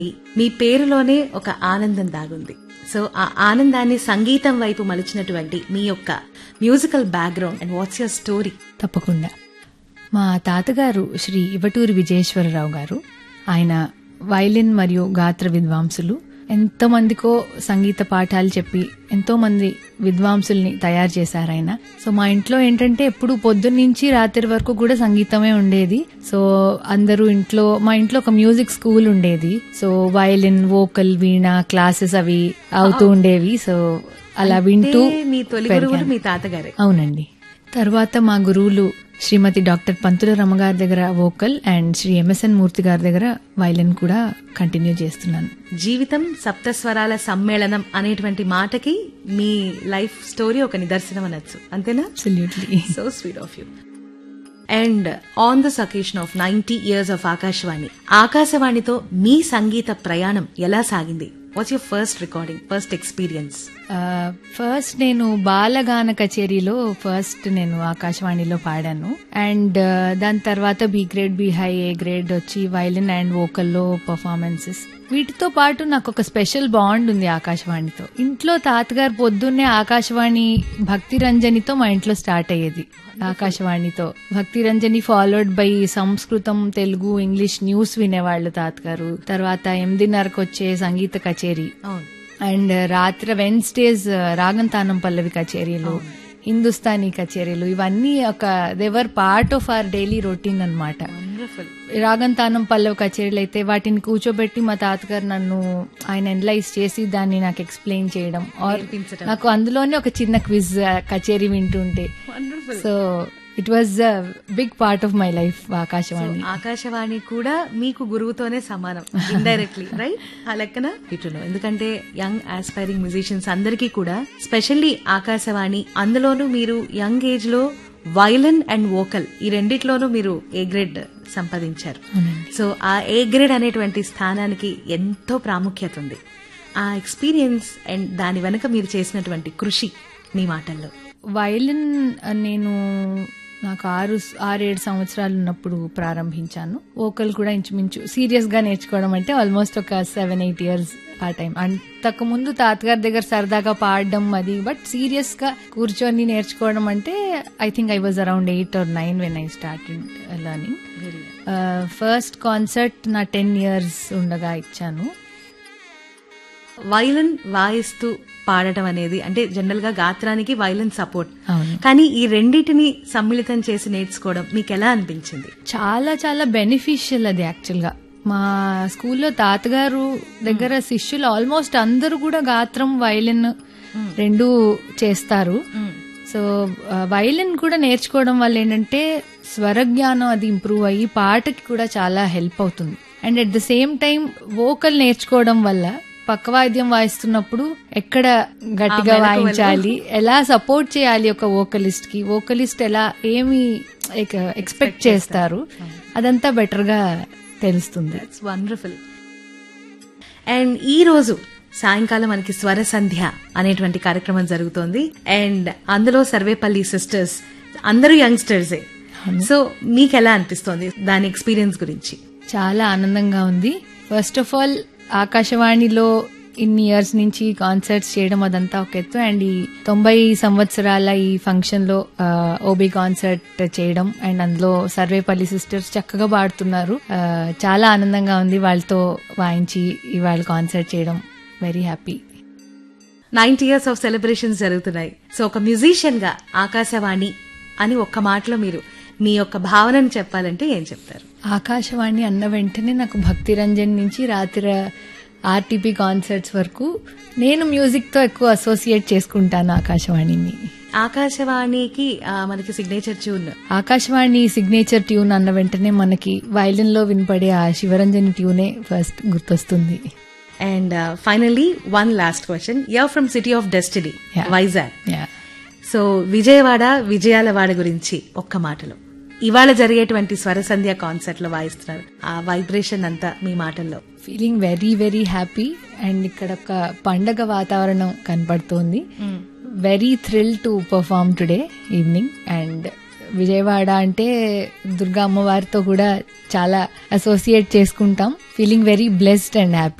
మీ పేరులోనే ఒక ఆనందం దాగుంది సో ఆ ఆనందాన్ని సంగీతం వైపు మలిచినటువంటి మీ యొక్క musical background and what's your story తప్పకుండా మా తాతగారు శ్రీ ఇవటూరి విజయేశ్వరరావు గారు ఆయన వైలిన్ మరియు గాత్ర విద్వాంసులు ఎంతో మందికో సంగీత పాఠాలు చెప్పి ఎంతో మంది విద్వాంసుల్ని తయారు చేశారు ఆయన సో మా ఇంట్లో ఏంటంటే ఎప్పుడు పొద్దున్న నుంచి రాత్రి వరకు కూడా సంగీతమే ఉండేది సో అందరూ ఇంట్లో మా ఇంట్లో ఒక మ్యూజిక్ స్కూల్ ఉండేది so violin vocal veena classes అవి అవుతూ ఉండేవి సో అలా వింటూ మీ తొలి గురువులు మీ తాతగారే అవునండి తర్వాత మా గురువులు శ్రీమతి డాక్టర్ పంతుల రమ్మగారి దగ్గర vocal and Sri MSN Murthy గారి దగ్గర వైలిన్ కూడా కంటిన్యూ చేస్తున్నాను జీవితం సప్తస్వరాల సమ్మేళనం అనేటువంటి మాటకి మీ లైఫ్ స్టోరీ ఒక నిదర్శనం అనొచ్చు అంతేనా absolutely so sweet of you and on this occasion of ninety years of Akashvani ఆకాశవాణితో మీ సంగీత ప్రయాణం ఎలా సాగింది what's your first recording first experience first నేను బాలగాన కచేరీలో ఫస్ట్ నేను ఆకాశవాణిలో పాడాను అండ్ దాని తర్వాత B grade B high A grade వచ్చి వైలిన్ అండ్ వోకల్లో పర్ఫార్మెన్సెస్ వీటితో పాటు నాకు ఒక స్పెషల్ బాండ్ ఉంది ఆకాశవాణితో ఇంట్లో తాతగారు పొద్దున్నే ఆకాశవాణి భక్తి రంజనితో మా ఇంట్లో స్టార్ట్ అయ్యేది ఆకాశవాణితో భక్తి రంజని ఫాలోడ్ బై సంస్కృతం తెలుగు ఇంగ్లీష్ న్యూస్ వినేవాళ్ళు తాతగారు తర్వాత ఎనిమిదిన్నరకు వచ్చే సంగీత కచేరీ అవును అండ్ రాత్రి వెన్స్డేస్ రాగంతానం పల్లవి కచేరీలు హిందుస్థానీ కచేరీలు ఇవన్నీ ఒక they were part of our daily routine అన్నమాట వండర్ఫుల్ రాగంతానం పల్లవి కచేరీలు అయితే వాటిని కూర్చోబెట్టి మా తాతగారు నన్ను ఆయన ఎనలైజ్ చేసి దాన్ని నాకు ఎక్స్ప్లెయిన్ చేయడం ఆర్ నేర్పించడం. నాకు అందులోనే ఒక చిన్న క్విజ్ కచేరీ వింటుంటే wonderful so it was big part of my life Akashvani Akashvani కూడా మీకు గురువుతోనే సమానం ఇండైరెక్ట్లీ రైట్ ఆ లెక్కన ఇటును ఎందుకంటే యంగ్ ఆస్పైరింగ్ మ్యూజిషియన్స్ అందరికీ కూడా స్పెషల్లీ ఆకాశవాణి అందులోనూ మీరు యంగ్ ఏజ్ లో వైలన్ అండ్ వోకల్ ఈ రెండిట్లోనూ మీరు ఏ గ్రేడ్ సంపాదించారు సో ఆ ఏ గ్రేడ్ అనేటువంటి స్థానానికి ఎంతో ప్రాముఖ్యత ఉంది ఆ ఎక్స్పీరియన్స్ అండ్ దాని వెనుక మీరు చేసినటువంటి కృషి మీ మాటల్లో వైలిన్ నేను నాకు ఆరు ఆరేడు సంవత్సరాలు ఉన్నప్పుడు ప్రారంభించాను వోకల్ కూడా ఇంచుమించు సీరియస్ గా నేర్చుకోవడం అంటే ఆల్మోస్ట్ ఒక సెవెన్ ఎయిట్ ఇయర్స్ ఆ టైం అంతకు ముందు తాతగారి దగ్గర సరదాగా పాడడం అది బట్ సీరియస్ గా కూర్చొని నేర్చుకోవడం అంటే I think I was around eight or nine when I started learning first concert నా టెన్ ఇయర్స్ ఉండగా ఇచ్చాను వైలన్ వాయిస్తూ పాడటం అనేది అంటే జనరల్ గా గాత్రానికి వైలన్ సపోర్ట్ అవును కానీ ఈ రెండింటిని సమ్మిళితం చేసి నేర్చుకోవడం మీకు ఎలా అనిపించింది చాలా చాలా బెనిఫిషియల్ అది యాక్చువల్ గా మా స్కూల్లో తాతగారు దగ్గర శిష్యులు ఆల్మోస్ట్ అందరూ కూడా గాత్రం వైలిన్ రెండు చేస్తారు సో ఆ, వైలిన్ కూడా నేర్చుకోవడం వల్ల ఏంటంటే స్వరజ్ఞానం అది ఇంప్రూవ్ అయ్యి పాటకి కూడా చాలా హెల్ప్ అవుతుంది and at the same time vocal నేర్చుకోవడం వల్ల పక్కవాద్యం వాయిస్తున్నప్పుడు ఎక్కడ గట్టిగా వాయించాలి ఎలా సపోర్ట్ చేయాలి ఒక వోకలిస్ట్ కి వోకలిస్ట్ ఎలా ఏమి ఎక్స్పెక్ట్ చేస్తారు అదంతా బెటర్ గా తెలుస్తుంది దట్స్ వండర్ఫుల్ అండ్ ఈ రోజు సాయంకాలం మనకి స్వర సంధ్య అనేటువంటి కార్యక్రమం జరుగుతోంది అండ్ అందులో సర్వేపల్లి సిస్టర్స్ అందరూ యంగ్స్టర్సే సో మీకు ఎలా అనిపిస్తోంది దాని ఎక్స్పీరియన్స్ గురించి చాలా ఆనందంగా ఉంది ఫస్ట్ ఆఫ్ ఆల్ ఆకాశవాణిలో ఇన్ని ఇయర్స్ నుంచి కాన్సర్ట్స్ చేయడం అదంతా ఒక ఎత్తు అండ్ ఈ తొంభై సంవత్సరాల ఈ ఫంక్షన్ లో ఓబీ కాన్సర్ట్ చేయడం అండ్ అందులో సర్వేపల్లి సిస్టర్స్ చక్కగా పాడుతున్నారు ఆ, చాలా ఆనందంగా ఉంది వాళ్ళతో వాయించి ఇవాళ కాన్సర్ట్ చేయడం very happy ninety years of celebrations జరుగుతున్నాయి సో ఒక మ్యూజిషియన్ గా ఆకాశవాణి అని ఒక్క మాటలో మీరు మీ యొక్క భావనను చెప్పాలంటే ఏం చెప్తారు ఆకాశవాణి అన్న వెంటనే నాకు భక్తి రంజన్ నుంచి రాత్రి ఆర్టీపీ కాన్సర్ట్స్ వరకు నేను మ్యూజిక్ తో ఎక్కువ అసోసియేట్ చేసుకుంటాను ఆకాశవాణిని ఆకాశవాణికి ఆ, మనకి signature tune Akashvani signature tune అన్న వెంటనే మనకి వైలిన్ లో వినపడే ఆ శివరంజని ట్యూనే ఫస్ట్ గుర్తొస్తుంది and finally one last question you're from city of destiny Yeah. Vizag yeah so Vijayawada విజయాలవాడ గురించి ఒక్క మాటలో ఇవాళ జరిగేటువంటి స్వర సంధ్య కాన్సర్ట్ లో వాయిస్తున్నారు ఆ వైబ్రేషన్ అంతా మీ మాటల్లో feeling very very happy and ఇక్కడ ఒక పండగ వాతావరణం కనపడుతోంది very thrill to perform today evening and Vijayawada అంటే దుర్గా అమ్మవారితో కూడా చాలా అసోసియేట్ చేసుకుంటాం feeling very blessed and happy